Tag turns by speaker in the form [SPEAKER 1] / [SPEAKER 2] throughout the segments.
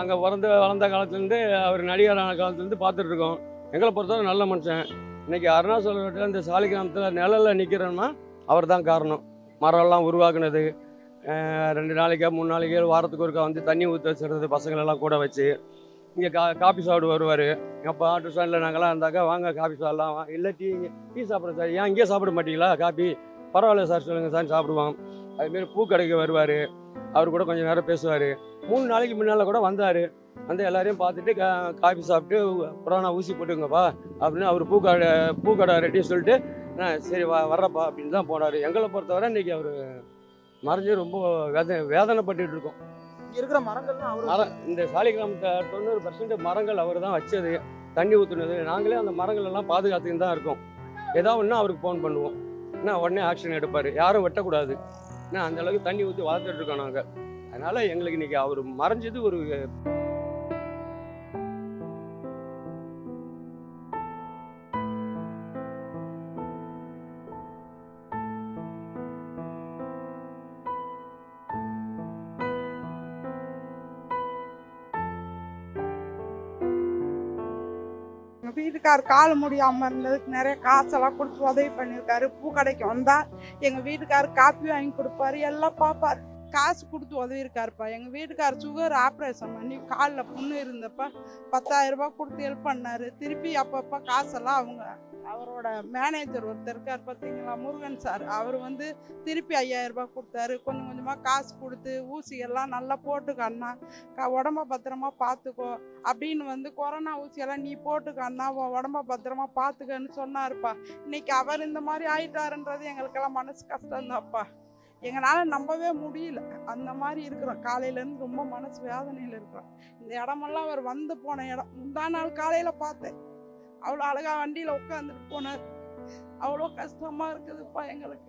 [SPEAKER 1] நாங்கள் பிறந்து வளர்ந்த காலத்துலேருந்து அவர் நடிகரான காலத்துலேருந்து பார்த்துட்டு இருக்கோம் எங்களை பொறுத்தவரை நல்ல மனுஷன் இன்னைக்கு அருணாச்சல இந்த சாலி கிராமத்தில் நிழலில் நிற்கிறோன்னா அவர் தான் காரணம் மரம்லாம் உருவாக்குனது அஹ் ரெண்டு நாளைக்கா மூணு நாளைக்கு வாரத்துக்கு ஒருக்கா வந்து தண்ணி ஊற்ற வச்சுறது பசங்களெல்லாம் கூட வச்சு இங்கே கா காபி சாப்பிட வருவார் அப்போ ஆட்டோ ஸ்டாண்டில் நாங்கள்லாம் இருந்தாக்கா வாங்க காபி சாப்பிடலாம் வா- இல்லை டீ டீ சாப்பிட்றோம் சார் ஏன் இங்கேயே சாப்பிட மாட்டீங்களா காபி பரவாயில்ல சார் சொல்லுங்கள் சார் சாப்பிடுவோம் அதுமாரி பூ கடைக்கு வருவார் அவர் கூட கொஞ்சம் நேரம் பேசுவார் மூணு நாளைக்கு முன்னால் கூட வந்தார் வந்து எல்லாரையும் பார்த்துட்டு கா காஃபி சாப்பிட்டு கொரோனா ஊசி போட்டுங்கப்பா அப்படின்னு அவர் பூக்கடை பூக்கடை ரெட்டி சொல்லிட்டு "ஆ, சரி வா வர்றப்பா அப்படின்னு தான் போனார் எங்களை பொறுத்தவரை இன்னைக்கு அவர் மறைஞ்சு ரொம்ப வேத வேதனைப்பட்டுட்டு இருக்கோம்
[SPEAKER 2] இங்க இருக்கிற மரங்கள்லாம் அவரு
[SPEAKER 1] மரம் இந்த சாலிகிராமத்தை தொண்ணூறு பர்சன்ட் மரங்கள் அவர் தான் வச்சது தண்ணி ஊற்றுனது நாங்களே அந்த மரங்கள் எல்லாம் பாதுகாத்துன்னு தான் இருக்கோம் ஏதாவது ஒன்று அவருக்கு ஃபோன் பண்ணுவோம் என்ன உடனே ஆக்ஷன் எடுப்பார் யாரும் வெட்டக்கூடாது என்ன அந்த அளவுக்கு தண்ணி ஊற்றி வளர்த்துட்டு இருக்கோம் நாங்கள் அதனால எங்களுக்கு இன்னைக்கு அவர் மறைஞ்சது ஒரு
[SPEAKER 3] எங்க வீட்டுக்கார் கால் முடியாம இருந்ததுக்கு நிறைய காசெல்லாம் கொடுத்து உதவி பண்ணியிருக்காரு பூ கடைக்கு வந்தா எங்க வீட்டுக்கார் காப்பி வாங்கி கொடுப்பாரு எல்லாம் பார்ப்பாரு காசு கொடுத்து உதவி இருக்காருப்பா எங்க வீட்டுக்கார் சுகர் ஆப்ரேஷன் பண்ணி காலில் புண்ணு இருந்தப்ப பத்தாயிரம் ரூபாய் கொடுத்து ஹெல்ப் பண்ணாரு திருப்பி அப்பப்போ காசெல்லாம் அவங்க அவரோட மேனேஜர் ஒருத்தர் இருக்கார் பார்த்தீங்களா முருகன் சார் அவர் வந்து திருப்பி ஐயாயிரம் ரூபாய் கொடுத்தாரு கொஞ்சம் கொஞ்சமாக காசு கொடுத்து ஊசி எல்லாம் நல்லா போட்டுக்கண்ணா க- உடம்ப பத்திரமா பார்த்துக்கோ அப்படின்னு வந்து கொரோனா ஊசியெல்லாம் நீ போட்டுக்கண்ணா உன் உடம்ப பத்திரமா பார்த்துக்கன்னு சொன்னாருப்பா இன்னைக்கு அவர் இந்த மாதிரி ஆயிட்டாருன்றது எங்களுக்கெல்லாம் மனசு கஷ்டம்தான்ப்பா எங்களால் நம்பவே முடியல அந்த மாதிரி இருக்கிறோம் காலையிலேருந்து ரொம்ப மனசு வேதனையில் இருக்கிறோம் இந்த இடமெல்லாம் அவர் வந்து போன இடம் முந்தா நாள் காலையில் பார்த்தேன் அவ்வளோ அழகா வண்டியில் உட்காந்துட்டு போனார் அவ்வளோ கஷ்டமா இருக்குதுப்பா எங்களுக்கு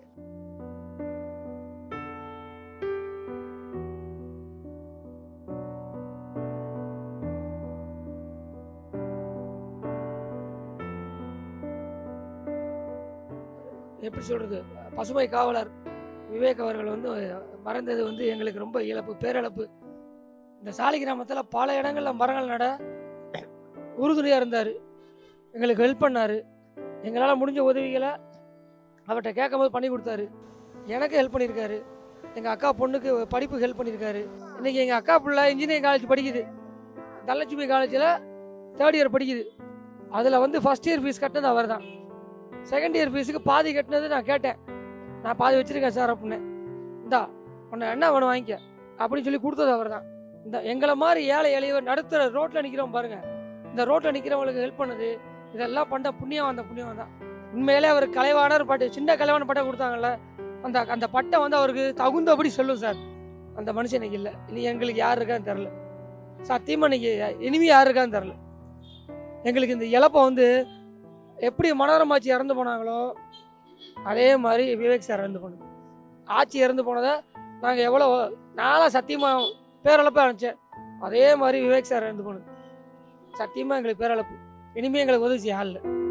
[SPEAKER 4] எப்படி சொல்கிறது பசுமை காவலர் விவேக் அவர்கள் வந்து மறைந்தது வந்து எங்களுக்கு ரொம்ப இழப்பு பேரிழப்பு இந்த சாலி கிராமத்தில் பல இடங்களில் மரங்கள் நட உறுதுணையாக இருந்தார் எங்களுக்கு ஹெல்ப் பண்ணார் எங்களால் முடிஞ்ச உதவிகளை அவர்கிட்ட கேட்கும்போது பண்ணி கொடுத்தாரு எனக்கு ஹெல்ப் பண்ணியிருக்காரு எங்கள் அக்கா பொண்ணுக்கு படிப்புக்கு ஹெல்ப் பண்ணியிருக்காரு இன்றைக்கி எங்கள் அக்கா பிள்ளை இன்ஜினியரிங் காலேஜ் படிக்குது தனலட்சுமி காலேஜில் தேர்ட் இயர் படிக்குது அதில் வந்து ஃபஸ்ட் இயர் ஃபீஸ் கட்டினது அவர் தான் செகண்ட் இயர் ஃபீஸுக்கு பாதி கட்டினது நான் கேட்டேன் நான் பாதி வச்சிருக்கேன் சார் அப்படின்னு இந்தா உன்னை என்ன வேணும் வாங்கிக்க அப்படின்னு சொல்லி கொடுத்தது அவர் தான் இந்த எங்களை மாதிரி ஏழை எளியவர் நடுத்தர ரோட்டில் நிற்கிறோம் பாருங்க இந்த ரோட்டில் நிற்கிறவங்களுக்கு ஹெல்ப் பண்ணது இதெல்லாம் பண்ண புண்ணியம் அந்த புண்ணியம் தான் உண்மையிலே அவர் கலைவாணர் பட்டு சின்ன கலைவாணர் பட்டம் கொடுத்தாங்கல்ல அந்த அந்த பட்டம் வந்து அவருக்கு தகுந்தபடி சொல்லும் சார் அந்த மனுஷன் இன்னைக்கு இல்லை இனி எங்களுக்கு யார் இருக்கான்னு தெரில சத்தியமாக இன்னைக்கு இனிமே யார் இருக்கான்னு தெரில எங்களுக்கு இந்த இழப்பை வந்து எப்படி மனோரமாச்சி இறந்து போனாங்களோ அதே மாதிரி விவேக் சார் இறந்து போனது ஆட்சி இறந்து போனதை நாங்கள் எவ்வளோ நாளாக சத்தியமாக பேரளப்பாக நினச்சேன் அதே மாதிரி விவேக் சார் இறந்து போனது சத்தியமாக எங்களுக்கு பேரளப்பு இனிமேல் எங்களுக்கு உதவி செய்ய ஆள் இல்லை